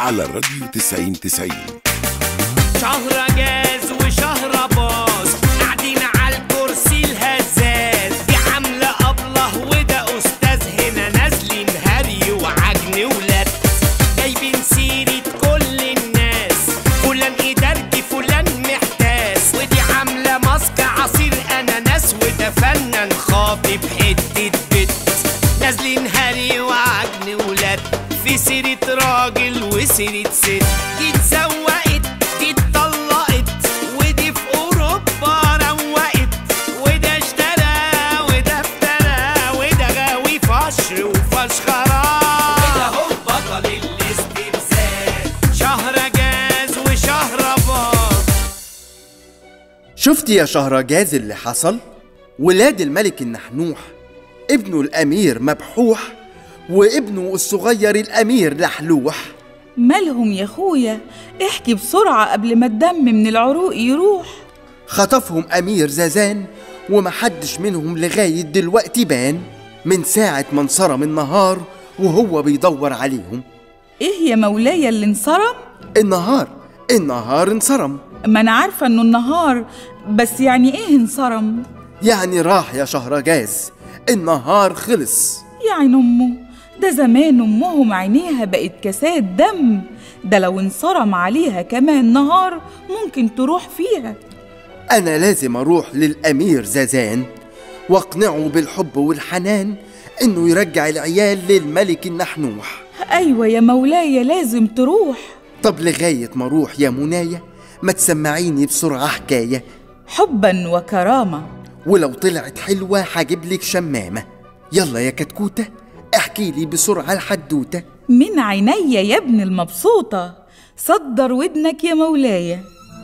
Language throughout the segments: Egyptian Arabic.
على الراديو 90 90 شهر جاز وشهر باص قاعدين على الكرسي الهزاز دي عاملة أبله وده أستاذ هنا نازلين هري وعجن ولاد جايبين سيرة كل الناس فلان إدارجي فلان محتاس ودي عاملة ماسك عصير أناناس وده فنان خاطب حتة بت نازلين هري وعجن ولاد في سيرة راجل وسيرة ست دي اتزوقت دي اتطلقت ودي في أوروبا روقت وده اشترى وده افترى وده غاوي فشر وفشخرة وده هو بطل الاستمثال شهر جاز وشهر باظ شفت يا شهرجاز اللي حصل ولاد الملك النحنوح ابنه الأمير مبحوح وابنه الصغير الأمير لحلوح مالهم يا اخويا احكي بسرعة قبل ما الدم من العروق يروح خطفهم أمير زازان ومحدش منهم لغاية دلوقتي بان من ساعة ما انصرم النهار وهو بيدور عليهم ايه يا مولاي اللي انصرم النهار النهار انصرم ما انا عارفة انه النهار بس يعني ايه انصرم يعني راح يا شهرجاز النهار خلص يا عين امه ده زمان امهم عينيها بقت كاسات دم ده لو انصرم عليها كمان نهار ممكن تروح فيها أنا لازم أروح للأمير زازان وأقنعه بالحب والحنان إنه يرجع العيال للملك النحنوح ايوه يا مولاي لازم تروح طب لغاية ما أروح يا منايا ما تسمعيني بسرعة حكاية حبا وكرامة ولو طلعت حلوة هجيب لك شمامة يلا يا كتكوتة احكي لي بسرعة الحدوتة من عيني يا ابن المبسوطة صدر ودنك يا مولاي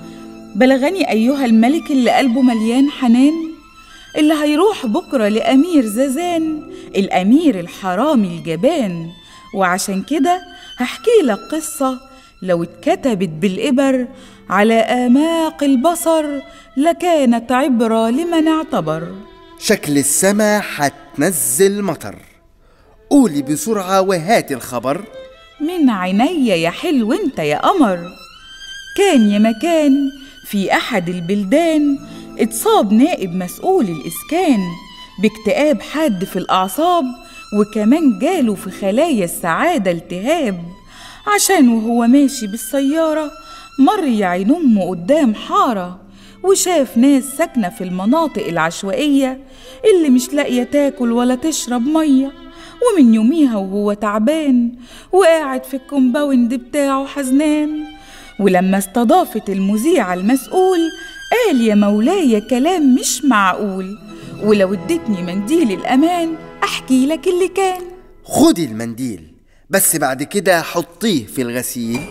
بلغني أيها الملك اللي قلبه مليان حنان اللي هيروح بكرة لأمير زازان الأمير الحرامي الجبان وعشان كده هحكي لك قصة لو اتكتبت بالإبر على آماق البصر لكانت عبرة لمن اعتبر شكل السما هتنزل مطر قولي بسرعة وهاتي الخبر من عيني يا حلو انت يا قمر كان يا مكان في أحد البلدان اتصاب نائب مسؤول الإسكان باكتئاب حاد في الأعصاب وكمان جاله في خلايا السعادة التهاب عشان وهو ماشي بالسيارة مر يا عين أمه قدام حارة وشاف ناس ساكنة في المناطق العشوائية اللي مش لاقية تاكل ولا تشرب مية ومن يوميها وهو تعبان وقاعد في الكومباوند بتاعه حزنان ولما استضافت المذيعة المسؤول قال يا مولاي كلام مش معقول ولو اديتني منديل الأمان أحكي لك اللي كان خدي المنديل بس بعد كده حطيه في الغسيل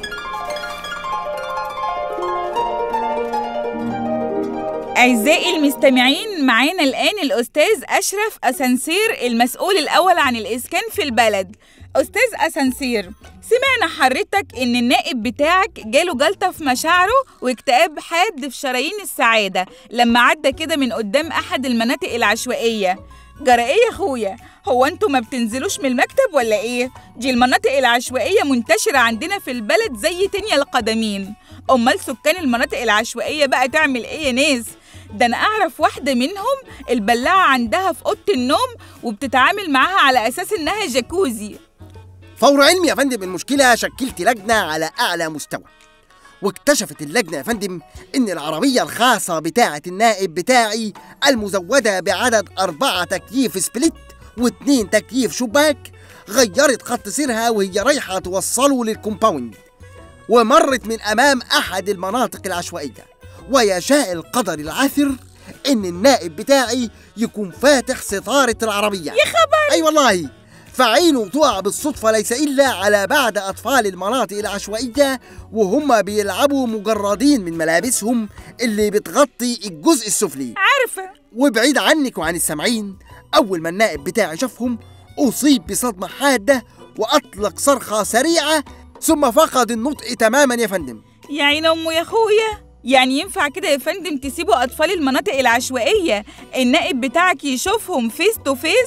أعزائي المستمعين معانا الآن الأستاذ أشرف أسانسير المسؤول الأول عن الإسكان في البلد أستاذ أسانسير سمعنا حضرتك إن النائب بتاعك جاله جلطة في مشاعره واكتئاب حاد في شرايين السعادة لما عدى كده من قدام أحد المناطق العشوائية جرى إيه يا أخويا؟ هو أنتوا ما بتنزلوش من المكتب ولا إيه؟ دي المناطق العشوائية منتشرة عندنا في البلد زي تنيا القدمين أمال سكان المناطق العشوائية بقى تعمل إيه يا ناس؟ ده أنا أعرف واحدة منهم البلاعة عندها في أوضة النوم وبتتعامل معاها على أساس إنها جاكوزي فور علمي يا فندم المشكلة شكلت لجنة على أعلى مستوى واكتشفت اللجنة يا فندم إن العربية الخاصة بتاعة النائب بتاعي المزودة بعدد أربعة تكييف سبليت واتنين تكييف شباك غيرت خط سيرها وهي رايحة توصله للكومباوند ومرت من أمام أحد المناطق العشوائية ويشاء القدر العاثر إن النائب بتاعي يكون فاتح ستارة العربية يا خبر أي والله فعينه تقع بالصدفة ليس إلا على بعض أطفال المناطق العشوائية وهم بيلعبوا مجردين من ملابسهم اللي بتغطي الجزء السفلي عارفة وبعيد عنك وعن السامعين أول ما النائب بتاعي شافهم أصيب بصدمة حادة وأطلق صرخة سريعة ثم فقد النطق تماما يا فندم يا عين أمه يا أخويا يعني ينفع كده يا فندم تسيبوا أطفال المناطق العشوائية النائب بتاعك يشوفهم فيس تو فيس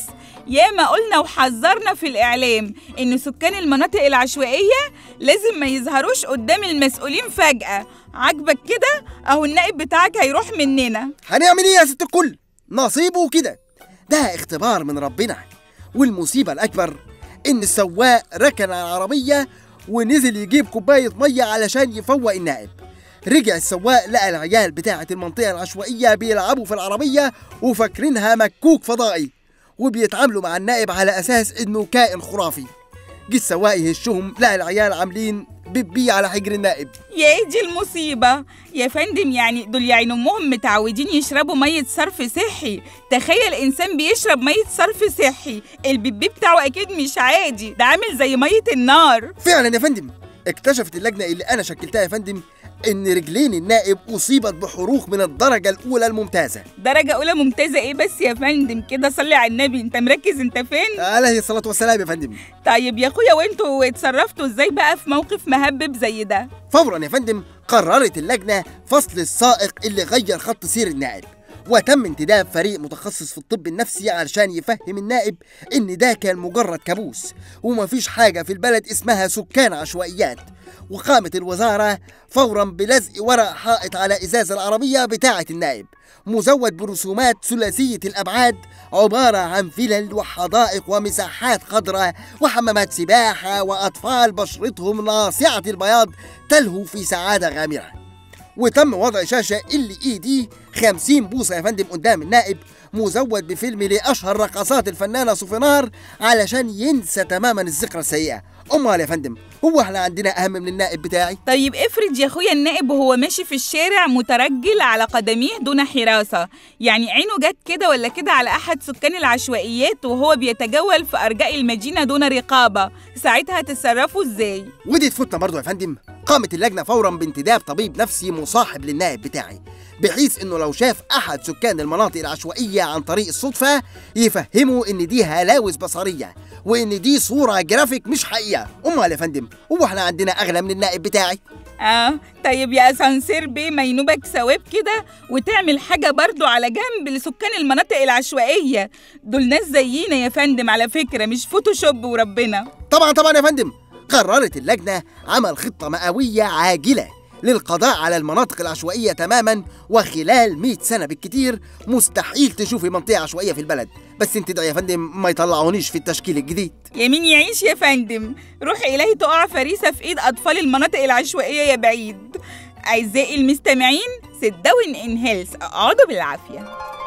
ياما قلنا وحذرنا في الإعلام إن سكان المناطق العشوائية لازم ما يظهروش قدام المسؤولين فجأة عاجبك كده أهو النائب بتاعك هيروح مننا هنعمل ايه يا ست الكل نصيبه كده ده اختبار من ربنا والمصيبة الأكبر إن السواق ركن على العربية ونزل يجيب كوباية مية علشان يفوق النائب رجع السواق لقى العيال بتاعة المنطقة العشوائية بيلعبوا في العربية وفاكرينها مكوك فضائي وبيتعاملوا مع النائب على أساس إنه كائن خرافي جه السواق يهشهم لقى العيال عاملين بيبي على حجر النائب يا ايه دي المصيبة يا فندم يعني دول يعني امهم متعودين يشربوا مية صرف صحي تخيل انسان بيشرب مية صرف صحي البيبي بتاعه اكيد مش عادي ده عامل زي مية النار فعلا يا فندم اكتشفت اللجنة اللي أنا شكلتها يا فندم إن رجلين النائب أصيبت بحروق من الدرجة الأولى الممتازة درجة أولى ممتازة إيه بس يا فندم كده صلي على النبي أنت مركز أنت فين؟ عليه الصلاة والسلام يا فندم طيب يا أخويا وأنتوا اتصرفتوا إزاي بقى في موقف مهبب زي ده؟ فورا يا فندم قررت اللجنة فصل السائق اللي غير خط سير النائب وتم انتداب فريق متخصص في الطب النفسي علشان يفهم النائب ان ده كان مجرد كابوس ومفيش حاجة في البلد اسمها سكان عشوائيات وقامت الوزارة فورا بلزق ورق حائط على ازاز العربية بتاعة النائب مزود برسومات ثلاثية الأبعاد عبارة عن فلل وحدائق ومساحات خضراء وحمامات سباحة وأطفال بشرتهم ناصعة البياض تلهو في سعادة غامرة وتم وضع شاشة ال اي دي 50 بوصة يا فندم قدام النائب مزود بفيلم لأشهر رقصات الفنانة صوفينار علشان ينسى تماما الذكرى السيئة أمال يا فندم هو احنا عندنا أهم من النائب بتاعي طيب افرض يا أخويا النائب وهو ماشي في الشارع مترجل على قدميه دون حراسة يعني عينه جت كده ولا كده على أحد سكان العشوائيات وهو بيتجول في أرجاء المدينة دون رقابة ساعتها هتتصرفوا إزاي؟ ودي تفوتنا برضو يا فندم قامت اللجنة فورا بانتداب طبيب نفسي مصاحب للنائب بتاعي بحيث انه لو شاف احد سكان المناطق العشوائية عن طريق الصدفة يفهمه ان دي هلاوس بصرية وان دي صورة جرافيك مش حقيقة امال يا فندم هو احنا عندنا اغلى من النائب بتاعي آه طيب يا أسانسير بيه ما ينوبك ثواب كده وتعمل حاجة برضو على جنب لسكان المناطق العشوائية دول ناس زينا يا فندم على فكرة مش فوتوشوب وربنا طبعا طبعا يا فندم قررت اللجنة عمل خطة مئوية عاجلة للقضاء على المناطق العشوائية تماما وخلال 100 سنة بالكتير مستحيل تشوفي منطقة عشوائية في البلد بس انت ادعي يا فندم ما يطلعونيش في التشكيل الجديد يمين يعيش يا فندم روح إلهي تقع فريسة في إيد أطفال المناطق العشوائية يا بعيد أعزائي المستمعين sit down in health اقعدوا بالعافية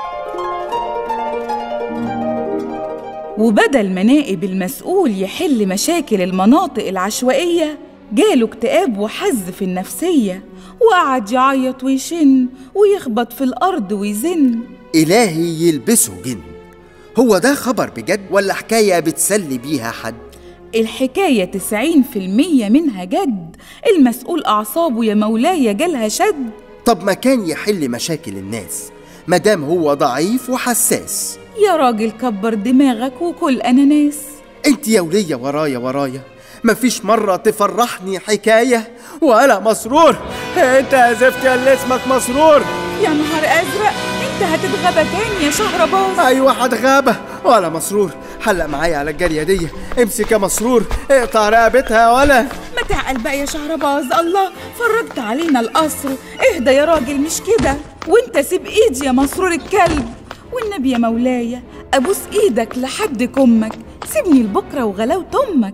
وبدل ما نائب المسؤول يحل مشاكل المناطق العشوائية جاله اكتئاب وحز في النفسية وقعد يعيط ويشن ويخبط في الأرض ويزن إلهي يلبسه جن هو ده خبر بجد ولا حكاية بتسلي بيها حد الحكاية تسعين في المية منها جد المسؤول أعصابه يا مولاي جالها شد طب ما كان يحل مشاكل الناس مادام هو ضعيف وحساس يا راجل كبر دماغك وكل أناناس انت يا ولية ورايا ورايا مفيش مرة تفرحني حكاية وأنا مسرور انت يا زفت يا اللي اسمك مسرور يا نهار أزرق أنت هتتغابى تاني يا شهرباز ايوه هتغابة ولا مسرور حلق معايا على الجارية دي امسك يا مسرور اقطع رقبتها ولا ما تعقل بقى يا شهرباز الله فرجت علينا القصر اهدى يا راجل مش كده وانت سيب ايدي يا مسرور الكلب والنبي يا مولاي ابوس ايدك لحد كمك سيبني لبكره وغلاوة امك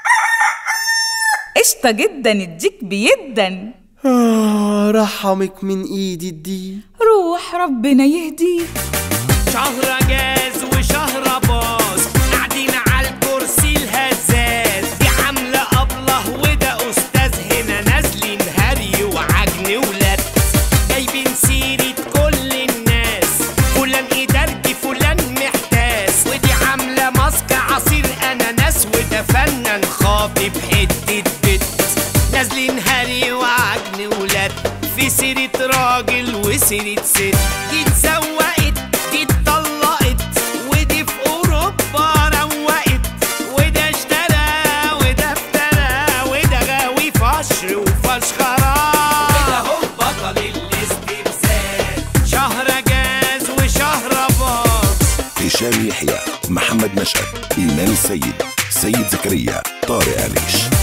قشطة جدا اديك بيدا آه رحمك من ايدي دي روح ربنا يهديك شهر جاز وشهر باظ قاعدين على الكرسي الهزاز دي عاملة أبله وده أستاذ هنا نازلين هري وعجن ولاد جايبين سيرة كل الناس فلان إدارجي فلان محتاس ودي عاملة ماسك عصير أناناس وده فنان خاطب حتة بت نازلين هري وعجن ولاد في سيرة راجل وسيرة ست دي اتسوقت دي اتطلقت ودي في أوروبا روقت وده اشترى وده افترى وده غاوي فشر وفشخرة وده هو بطل الاستفزاز شهر جاز وشهر باظ هشام يحيى محمد مشهد إيمان السيد سيد زكريا طارق عليش